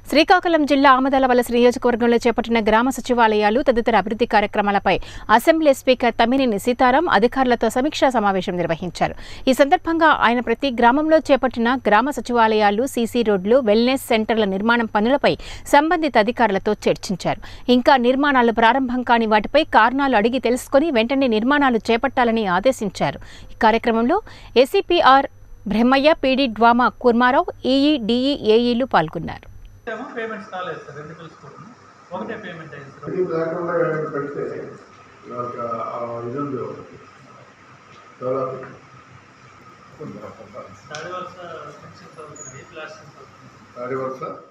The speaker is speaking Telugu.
శ్రీకాకుళం జిల్లా ఆమదాల వలస నియోజకవర్గంలో చేపట్టిన గ్రామ సచివాలయాలు తదితర అభివృద్ధి కార్యక్రమాలపై అసెంబ్లీ స్పీకర్ తమ్మినేని సీతారాం అధికారులతో సమీక్షా సమావేశం నిర్వహించారు ఈ సందర్భంగా ఆయన ప్రతి గ్రామంలో చేపట్టిన గ్రామ సచివాలయాలు సీసీ రోడ్లు వెల్నెస్ సెంటర్ల నిర్మాణం పనులపై సంబంధిత అధికారులతో చర్చించారు ఇంకా నిర్మాణాలు ప్రారంభం కాని వాటిపై కారణాలు అడిగి తెలుసుకొని వెంటనే నిర్మాణాలు చేపట్టాలని ఆదేశించారు ఈ కార్యక్రమంలో ఏసీపీఆర్ Brahmaiah PD DWAMA Kurmarao EE DE ఏఈలు పాల్గొన్నారు ఏమో పేమెంట్స్ కాలేదు సార్ రెండు కలుసుకోవడం ఒకటే పేమెంట్ అయింది సార్ ఇది లేకుండా ఏమైనా పెడితే నాకు ఆ ఇది ఉంది ఒకటి చాలా దాడి వలస పెన్షన్స్ అవుతున్నాయి ప్లాస్టిక్స్ అవుతుంది దాని వలస